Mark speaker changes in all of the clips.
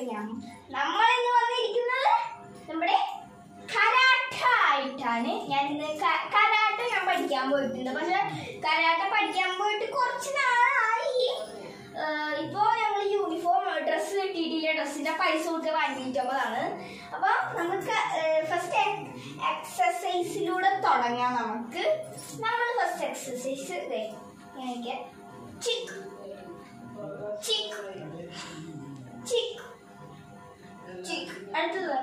Speaker 1: അറിയാം നമ്മൾ ഇന്ന് വന്നിരിക്കുന്നത് നമ്മുടെ കരാട്ട ആയിട്ടാണ് ഞാൻ ഇന്ന് ക- കരാട്ട ഞാൻ പഠിക്കാൻ പോയിട്ടുണ്ട് പക്ഷെ കരാട്ട പഠിക്കാൻ പോയിട്ട് കുറച്ച് നാളായി ഏഹ് ഇപ്പോ ഞങ്ങൾ യൂണിഫോം ഡ്രസ്സ് കിട്ടിയിട്ടില്ല ഡ്രസ്സിന്റെ പൈസ കൊടുത്ത് വാങ്ങിയിട്ടതാണ് അപ്പൊ നമുക്ക് ഫസ്റ്റ് എക്സസൈസിലൂടെ തുടങ്ങാം നമുക്ക് നമ്മൾ ഫസ്റ്റ് എക്സസൈസ് എനിക്ക് ചിക്ക് ചിക്ക് ചിക്ക് ചിക്ക് അടുത്തത്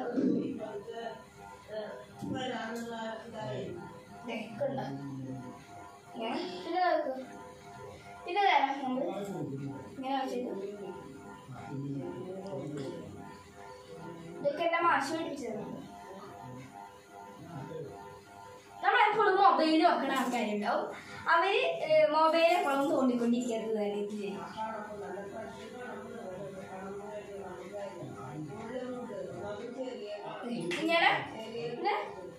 Speaker 1: ദേ, കണ്ടോ? ഇങ്ങനെ. പിന്നെ നോക്ക്. പിന്നെ തരാം നമ്മൾ ഇങ്ങനെ വെച്ചിട്ട് ഇതൊക്കെ എന്റെ മാഷ് പഠിപ്പിച്ചത് നമ്മളെപ്പോഴും മൊബൈൽ വെക്കുന്ന ആൾക്കാരുണ്ടാവും അവര് മൊബൈൽ എപ്പോഴും തോണ്ടിക്കൊണ്ടിരിക്കരുത് തന്നെ ഇത് ചെയ്യും ഇങ്ങനെ പിന്നെ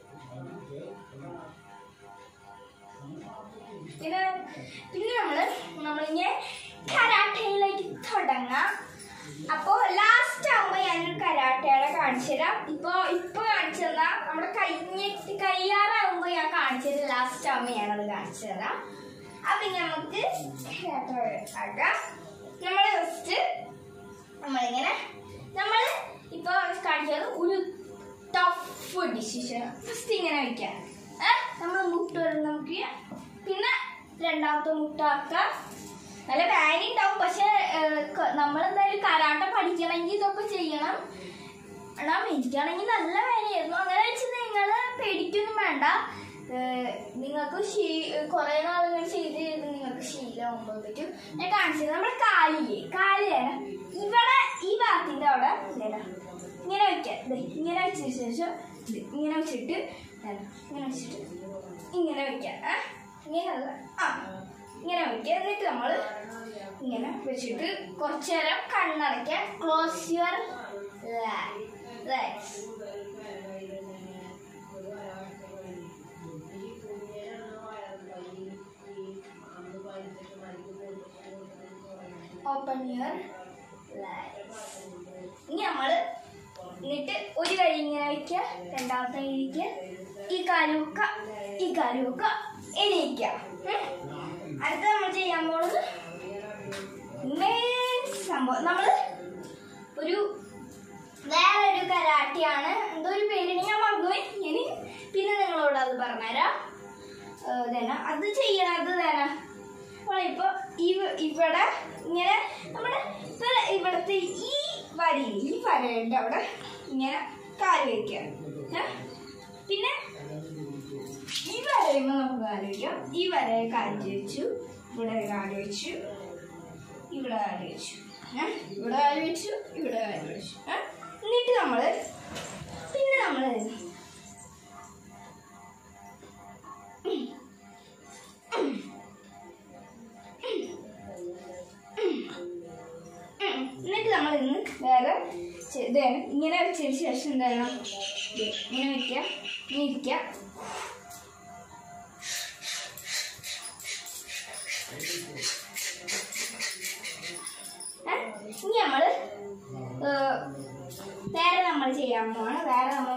Speaker 1: പിന്നെ പിന്നെ നമ്മള് നമ്മളിങ്ങനെ കരാട്ടയിലേക്ക് തുടങ്ങാം അപ്പോ ലാസ്റ്റ് ആവുമ്പോ ഞാനൊരു കരാട്ടയുടെ കാണിച്ചു തരാം ഇപ്പൊ ഇപ്പൊ കാണിച്ചു തന്നാ നമ്മുടെ കഴിഞ്ഞ കയ്യാറാവുമ്പോ ഞാൻ കാണിച്ചു തരാം ലാസ്റ്റ് ആവുമ്പോ ഞാനത് കാണിച്ചു തരാം അപ്പൊ ഇനി നമുക്ക് കരാട്ട ആക്കാം നമ്മള് ഫസ്റ്റ് നമ്മളിങ്ങനെ നമ്മൾ ഇപ്പൊ കാണിച്ചത് ഒരു ടഫ് ഡിസിഷൻ ഫസ്റ്റ് ഇങ്ങനെ വെക്കാം നമ്മൾ മുട്ട ഒരെണ്ണം നമുക്ക് പിന്നെ രണ്ടാമത്തെ മുട്ട ആക്കാം നല്ല വാല്യൂ ഉണ്ടാവും പക്ഷെ നമ്മൾ എന്തായാലും കരാട്ട പഠിക്കണമെങ്കിൽ ഇതൊക്കെ ചെയ്യണം എടാ എനിക്കാണെങ്കിൽ നല്ല വേനയായിരുന്നു അങ്ങനെ വെച്ച് നിങ്ങൾ പേടിക്കൊന്നും വേണ്ട ഏഹ് നിങ്ങൾക്ക് ശീ കുറേ നാളുകൾ ചെയ്ത് ചെയ്ത് നിങ്ങൾക്ക് ശീലമാകുമ്പോൾ പറ്റും ഞാൻ കാണിച്ചത് നമ്മുടെ കാലില്ലേ കാല് തരാം ഇവിടെ ഈ ഭാഗത്തിൻ്റെ അവിടെ തരാം ഇങ്ങനെ വെക്കാം ദേ, ഇങ്ങനെ വെച്ചതിന് ശേഷം ഇത് ഇങ്ങനെ വെച്ചിട്ട് തരാം ഇങ്ങനെ വെച്ചിട്ട് ഇങ്ങനെ വെക്കാം ആ ഇങ്ങനെ അല്ല ആ ഇങ്ങനെ വെക്കാം എന്നിട്ട് നമ്മൾ ഇങ്ങനെ വെച്ചിട്ട് കുറച്ച് നേരം കണ്ണടയ്ക്കാം close your legs open your ഇനി നമ്മൾ എന്നിട്ട് ഒരു കൈ ഇങ്ങനെ വയ്ക്കുക രണ്ടാമത്തെ കൈ ഇരിക്കുക ഈ കാല് വെക്കുക ഈ കാല് വെക്കുക എണീക്കുക ഉം. അടുത്ത നമ്മൾ ചെയ്യാൻ പോണത് മെയിൻ സംഭവം നമ്മൾ ഒരു വേറൊരു കരാട്ടിയാണ് എന്തോ ഒരു പേരിന് ഞാൻ മറന്നുപോയി ഇനി പിന്നെ നിങ്ങളോട് അത് പറഞ്ഞുതരാം ഏഹ് ഇതന്നെ അത് ചെയ്യണത് തന്നെ നമ്മളിപ്പോ ഇവ- ഇവിടെ ഇങ്ങനെ നമ്മുടെ ഇപ്പൊ ഇവിടുത്തെ ഈ വരി ഈ വരയുടെ അവിടെ ഇങ്ങനെ കാല് വയ്ക്കുക ഏ? പിന്നെ ഈ വരയുമ്പോൾ നമുക്ക് കാല് വയ്ക്കാം ഈ വരയെ കാല് വെച്ചു ഇവിടെ കാല് വെച്ചു ഇവിടെ കാല് വെച്ചു ഏ? ഇവിടെ കാല് വെച്ചു ഇവിടെ കാല് വെച്ചു ഏ? എന്നിട്ട് നമ്മള് പിന്നെ നമ്മള് ഉം. എന്നിട്ട് നമ്മൾ ഇന്ന് വേറെ ചെ- ഇത് വേണം. ഇങ്ങനെ വെച്ചതിന് ശേഷം എന്ത് വേണം ദേ, ഇങ്ങനെ വെക്കുക ഇങ്ങനെ ഇരിക്കുക ഏ? ഇനി നമ്മൾ വേറെ നമ്മൾ ചെയ്യാൻ പോവാണ് വേറെ നമ്മൾ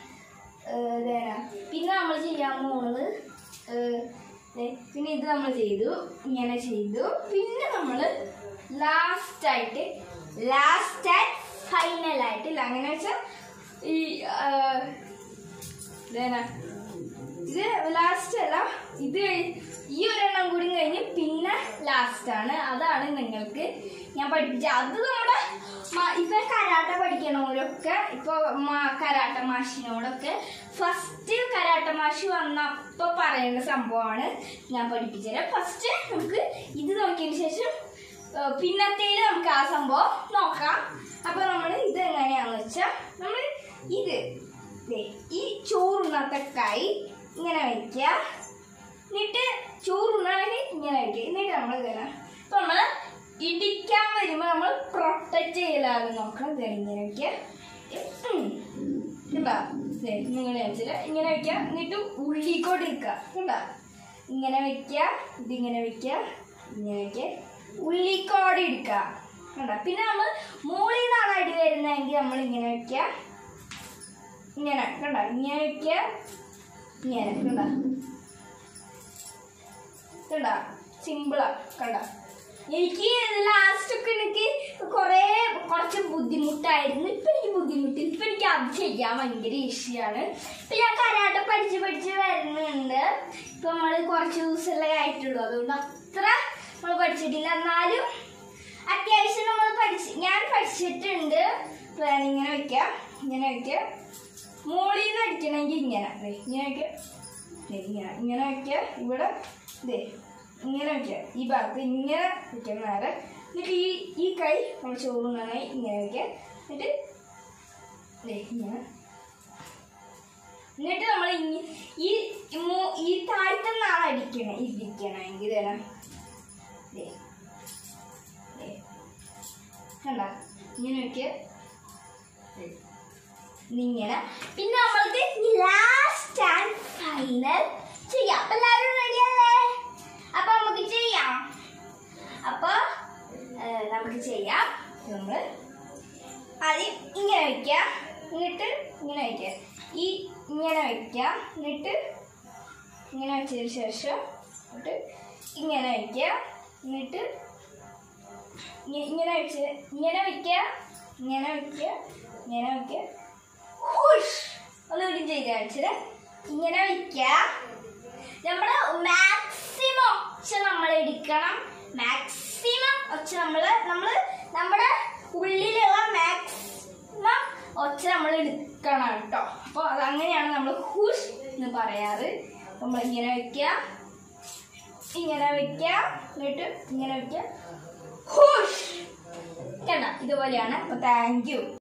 Speaker 1: പിന്നെ നമ്മൾ ചെയ്യാൻ പോകുന്നത് ഏഹ്, ദേ, പിന്നെ ഇത് നമ്മൾ ചെയ്തു ഇങ്ങനെ ചെയ്തു പിന്നെ നമ്മൾ ലാസ്റ്റായിട്ട് ലാസ്റ്റ് ആൻഡ് ഫൈനലായിട്ട് ഇല്ല അങ്ങനെ വെച്ചാൽ ഈ ആഹ്, ഇതേനാ ഇത് ലാസ്റ്റ് അല്ല ഇത് കഴി- ഈ ഒരെണ്ണം കൂടി കഴിഞ്ഞ് പിന്നെ ലാസ്റ്റ് ആണ് അതാണ് നിങ്ങൾക്ക് ഞാൻ പഠിപ്പിച്ചത് അത് നമ്മുടെ മ- ഇപ്പൊ കരാട്ട പഠിക്കണവരൊക്കെ ഇപ്പൊ മാ- കരാട്ട മാഷിനോടൊക്കെ ഫസ്റ്റ് കരാട്ട മാഷ് വന്നപ്പോ പറയുന്ന സംഭവമാണ് ഞാൻ പഠിപ്പിച്ചത് ഫസ്റ്റ് നമുക്ക് ഇത് നോക്കിയതിന് ശേഷം ഏഹ്, പിന്നത്തേല് നമുക്ക് ആ സംഭവം നോക്കാം അപ്പൊ നമ്മൾ ഇത് എങ്ങനെയാന്ന് വെച്ചാൽ നമ്മൾ ഇത് ദേ, ഈ ചോറുണ്ണാത്ത കൈ ഇങ്ങനെ വെക്കുക എന്നിട്ട് ചോറുണ്ണാണെങ്കിൽ ഇങ്ങനെ വെക്കുക എന്നിട്ട് നമ്മൾ ഇങ്ങനെ ഇപ്പൊ നമ്മള് ഇടിക്കാൻ വരുമ്പോ നമ്മൾ പ്രൊട്ടക്ട് ചെയ്യലാതെ നോക്കണം ദേ ഇങ്ങനെ വെക്കുക ഉം. കണ്ടാ ദേ, ഇങ്ങനെ വെച്ചിട്ട് ഇങ്ങനെ വെക്കുക എന്നിട്ട് ഉള്ളിക്കോട്ട് നിൽക്കുക കണ്ടാ ഇങ്ങനെ വെക്കുക ഇതിങ്ങനെ വെക്കുക ഇങ്ങനെ വെക്കുക ഉള്ളിക്കോട് എടുക്കുക കണ്ട പിന്നെ നമ്മൾ മുകളിൽ നിന്നാണ് അടി വരുന്നതെങ്കിൽ നമ്മൾ ഇങ്ങനെ വെക്കുക ഇങ്ങനെ കണ്ട ഇങ്ങനെ വെക്കുക ഇങ്ങനെ കണ്ട കണ്ട സിമ്പിളാ കണ്ട എനിക്ക് ലാസ്റ്റ് ഒക്കെ എനിക്ക് കുറേ കുറച്ച് ബുദ്ധിമുട്ടായിരുന്നു ഇപ്പൊ എനിക്ക് ബുദ്ധിമുട്ട് ഇപ്പൊ എനിക്ക് അത് ചെയ്യാൻ ഭയങ്കര ഈസിയാണ് ഇപ്പൊ ഞാൻ കരാട്ട പഠിച്ച് പഠിച്ച് വരുന്നുണ്ട് ഇപ്പൊ നമ്മള് കുറച്ച് ദിവസമല്ലേ ആയിട്ടുള്ളൂ അതുകൊണ്ട് അത്ര നമ്മൾ പഠിച്ചിട്ടില്ല എന്നാലും അത്യാവശ്യം നമ്മൾ പഠിച്ച് ഞാൻ പഠിച്ചിട്ടുണ്ട് ഇപ്പൊ ഞാൻ ഇങ്ങനെ വെക്കാം ഇങ്ങനെ വെക്കാം മുകളിൽ നിന്ന് അടിക്കണമെങ്കിൽ ഇങ്ങനെ ദേ, ഇങ്ങനെ വെക്കാം ദേ, ഇങ്ങനെ ഇങ്ങനെ വെക്കുക ഇവിടെ ദേ ഇങ്ങനെ വെക്കുക ഈ ഭാഗത്ത് ഇങ്ങനെ വെക്കണം നേരെ എന്നിട്ട് ഈ ഈ കൈ നമ്മൾ ചോറുന്നായി ഇങ്ങനെ വെക്കുക എന്നിട്ട് ദേ ഇങ്ങനെ എന്നിട്ട് നമ്മൾ ഈ മൂ- ഈ താഴ്ത്തുന്നാണ് അടിക്കണം ഇരിക്കണമെങ്കിൽ തരാം ദേ ദേ കണ്ട ഇങ്ങനെ വെക്കുക ദേ. ഇങ്ങനെ പിന്നെ നമ്മൾക്ക് ലാസ്റ്റ് ആൻഡ് ഫൈനൽ ചെയ്യാം അപ്പൊ എല്ലാവരും റെഡി അല്ലേ അപ്പൊ നമുക്ക് ചെയ്യാം അപ്പൊ ഏഹ്, നമുക്ക് ചെയ്യാം നമ്മൾ ആദ്യം ഇങ്ങനെ വെക്കുക എന്നിട്ട് ഇങ്ങനെ വെക്കുക ഈ ഇങ്ങനെ വെക്കുക എന്നിട്ട് ഇങ്ങനെ വെച്ചതിന് ശേഷം എന്നിട്ട് ഇങ്ങനെ വെക്കുക എന്നിട്ട് ഇങ്ങ- ഇങ്ങനെ വെച്ച് ഇങ്ങനെ വെക്കുക ഇങ്ങനെ വെക്കുക ഇങ്ങനെ വെക്കുക ഹുഷ് ഒന്നുകൂടി ചെയ്ത് കാണിച്ചത് ഇങ്ങനെ വെക്കുക നമ്മൾ മാക്സിമം ഒച്ച നമ്മൾ എടുക്കണം മാക്സിമം ഒച്ച നമ്മൾ നമ്മൾ നമ്മുടെ ഉള്ളിലുള്ള മാക്സിമം ഒച്ച നമ്മൾ എടുക്കണം കേട്ടോ അപ്പോൾ അതങ്ങനെയാണ് നമ്മൾ ഹുഷ് എന്ന് പറയാറ് നമ്മൾ ഇങ്ങനെ വെക്കുക ഇങ്ങനെ വെക്കുക എന്നിട്ട് ഇങ്ങനെ വെക്കുക ഹുഷ് കണ്ട ഇതുപോലെയാണ് അപ്പോൾ താങ്ക് യു